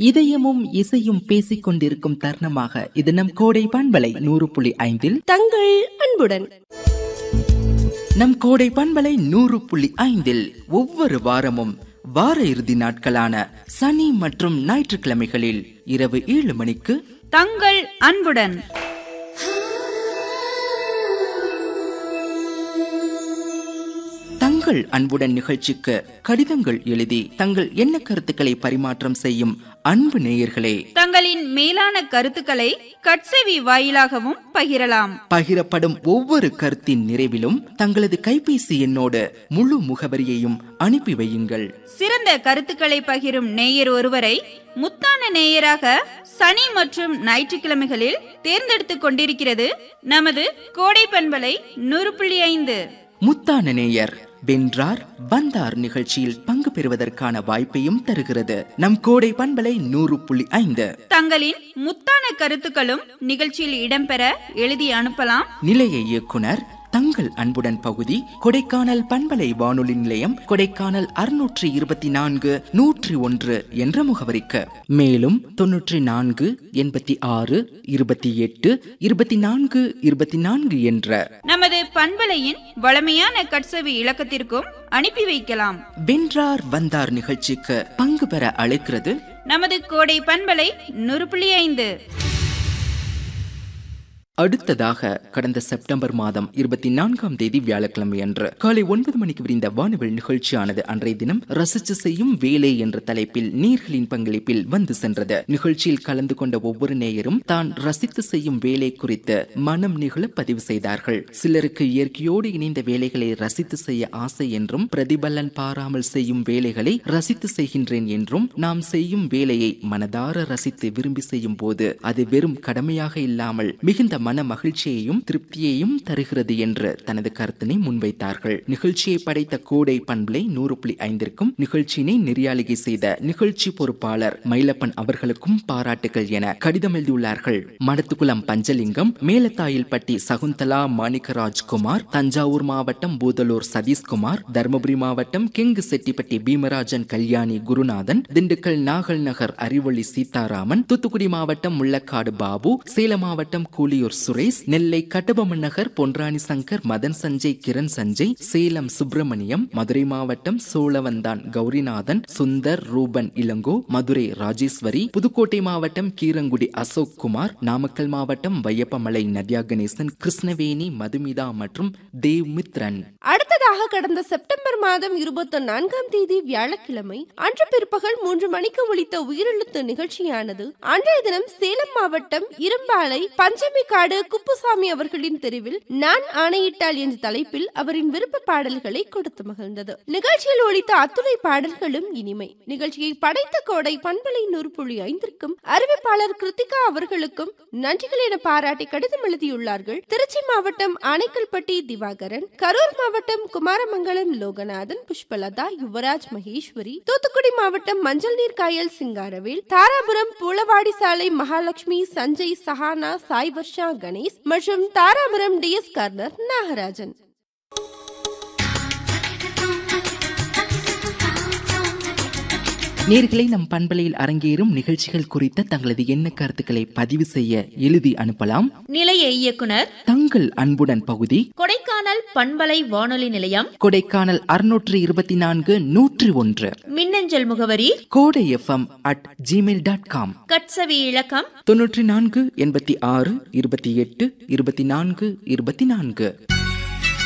இதயமும் இசையும் பேசிக் கொண்டிருக்கும் தருணமாக இது நம் கோடை பண்பலை நூறு புள்ளி ஐந்தில் தங்கள் அன்புடன் நம் கோடை பண்பலை நூறு புள்ளி ஐந்தில் ஒவ்வொரு வாரமும் வார இறுதி நாட்களான சனி மற்றும் ஞாயிற்றுக்கிழமைகளில் இரவு ஏழு மணிக்கு தங்கள் அன்புடன் தங்கள் அன்புடன் நிகழ்ச்சிக்கு கடிதங்கள் எழுதி தங்கள் எண்ண கருத்துக்களை பரிமாற்றம் செய்யும் அன்பு நேயர்களே தங்களின் மேலான கருத்துக்களை கட்செவி வாயிலாகவும் பகிரலாம் பகிரப்படும் ஒவ்வொரு கருத்தின் நிறைவிலும் தங்களது கைபேசி எண்ணோடு முழு முகவரியையும் அனுப்பி வையுங்கள் சிறந்த கருத்துக்களை பகிரும் நேயர் ஒருவரை முத்தான நேயராக சனி மற்றும் ஞாயிற்றுக்கிழமைகளில் தேர்ந்தெடுத்துக் கொண்டிருக்கிறது நமது கோடை பண்பலை நூறு புள்ளி ஐந்து முத்தான நேயர் வென்றார் வந்தார் நிகழ்ச்சியில் பங்கு பெறுவதற்கான வாய்ப்பையும் தருகிறது நம் கோடை பண்பலை நூறு புள்ளி ஐந்து தங்களின் முத்தான கருத்துக்களும் நிகழ்ச்சியில் இடம்பெற எழுதி அனுப்பலாம் நிலைய இயக்குனர் தங்கள் அன்புடன் பகுதி கொடைக்கானல் பண்பலை வானொலி நிலையம் கொடைக்கானல் அறுநூற்றி இருபத்தி நான்கு நூற்றி ஒன்று என்ற முகவரிக்கு மேலும் தொன்னூற்றி நான்கு எண்பத்தி ஆறு இருபத்தி எட்டு இருபத்தி நான்கு இருபத்தி நான்கு என்ற நமது பண்பலையின் வளமையான கட்செவி இலக்கத்திற்கும் அனுப்பி வைக்கலாம் வென்றார் வந்தார் நிகழ்ச்சிக்கு பங்கு பெற அழைக்கிறது நமது கோடை பண்பலை நூறு புள்ளி ஐந்து அடுத்ததாக கடந்த செப்டம்பர் மாதம் இருபத்தி நான்காம் தேதி வியாழக்கிழமை அன்று காலை ஒன்பது மணிக்கு விரிந்த வானவில் நிகழ்ச்சியானது அன்றைய தினம் ரசிச்சு செய்யும் வேலை என்ற தலைப்பில் நீர்களின் பங்களிப்பில் வந்து சென்றது நிகழ்ச்சியில் கலந்து கொண்ட ஒவ்வொரு நேயரும் தான் ரசித்து செய்யும் வேலை குறித்து மனம் நிகழ பதிவு செய்தார்கள் சிலருக்கு இயற்கையோடு இணைந்த வேலைகளை ரசித்து செய்ய ஆசை என்றும் பிரதிபலன் பாராமல் செய்யும் வேலைகளை ரசித்து செய்கின்றேன் என்றும் நாம் செய்யும் வேலையை மனதார ரசித்து விரும்பி செய்யும் போது அது வெறும் கடமையாக இல்லாமல் மிகுந்த மன மகிழ்ச்சியையும் திருப்தியையும் தருகிறது என்று தனது கருத்தினை முன்வைத்தார்கள் நிகழ்ச்சியை படைத்த கோடை பண்பலை நூறு புள்ளி ஐந்திற்கும் நிகழ்ச்சியினை நெறியாளிகை செய்த நிகழ்ச்சி பொறுப்பாளர் மயிலப்பன் அவர்களுக்கும் பாராட்டுகள் என கடிதம் எழுதியுள்ளார்கள் மடத்துக்குளம் பஞ்சலிங்கம் மேலத்தாயில்பட்டி சகுந்தலா மாணிக்கராஜ் குமார் தஞ்சாவூர் மாவட்டம் பூதலூர் சதீஷ்குமார் தருமபுரி மாவட்டம் கெங்கு செட்டிப்பட்டி பீமராஜன் கல்யாணி குருநாதன் திண்டுக்கல் நாகல் நகர் அறிவொளி சீதாராமன் தூத்துக்குடி மாவட்டம் முள்ளக்காடு பாபு சேலம் மாவட்டம் கூலியூர் சுரேஷ் நெல்லை கட்டபொம்மன் நகர் பொன்ராணி சங்கர் மதன் சஞ்சய் கிரண் சஞ்சய் சேலம் சுப்பிரமணியம் மதுரை மாவட்டம் சோழவந்தான் கௌரிநாதன் சுந்தர் ரூபன் இளங்கோ மதுரை ராஜேஸ்வரி புதுக்கோட்டை மாவட்டம் கீரங்குடி அசோக் குமார் நாமக்கல் மாவட்டம் வையப்பமலை நதியா கணேசன் கிருஷ்ணவேணி மதுமிதா மற்றும் தேவ் மித்ரன் அடுத்ததாக கடந்த செப்டம்பர் மாதம் இருபத்தி நான்காம் தேதி வியாழக்கிழமை அன்று பிற்பகல் மூன்று மணிக்கு ஒலித்த உயிரெழுத்து நிகழ்ச்சியானது அன்றைய தினம் சேலம் மாவட்டம் இரும்பாலை பஞ்சமிக்காடு குப்புசாமி அவர்களின் தெருவில் நான் ஆணையிட்டால் என்ற தலைப்பில் அவரின் விருப்ப பாடல்களை கொடுத்து மகிழ்ந்தது நிகழ்ச்சியில் ஒலித்த அத்துணை பாடல்களும் இனிமை நிகழ்ச்சியை படைத்த கோடை பண்பலை நூறு புள்ளி ஐந்திற்கும் அறிவிப்பாளர் கிருத்திகா அவர்களுக்கும் நன்றிகள் என பாராட்டி கடிதம் எழுதியுள்ளார்கள் திருச்சி மாவட்டம் ஆனைக்கல்பட்டி திவாகரன் கரூர் மாவட்டம் குமாரமங்கலம் லோகநாதன் புஷ்பலதா யுவராஜ் மகேஸ்வரி தூத்துக்குடி மாவட்டம் மஞ்சள் நீர் காயல் சிங்காரவேல் தாராபுரம் பூளவாடி சாலை மகாலட்சுமி சஞ்சய் சஹானா சாய் வர்ஷா கணேஷ் மற்றும் தாராபுரம் டிஎஸ் கார்னர் நாகராஜன் நேர்களை நம் பண்பலையில் அரங்கேறும் நிகழ்ச்சிகள் குறித்த தங்களது எண்ண கருத்துக்களை பதிவு செய்ய எழுதி அனுப்பலாம் நிலைய இயக்குனர் தங்கள் அன்புடன் பகுதி கொடைக்கானல் பண்பலை வானொலி நிலையம் கொடைக்கானல் அறுநூற்று இருபத்தி நான்கு நூற்றி ஒன்று மின்னஞ்சல் முகவரி Kodai FM at Gmail dot com கட்சவி இலக்கம் தொன்னூற்றி நான்கு எண்பத்தி ஆறு இருபத்தி எட்டு இருபத்தி நான்கு இருபத்தி நான்கு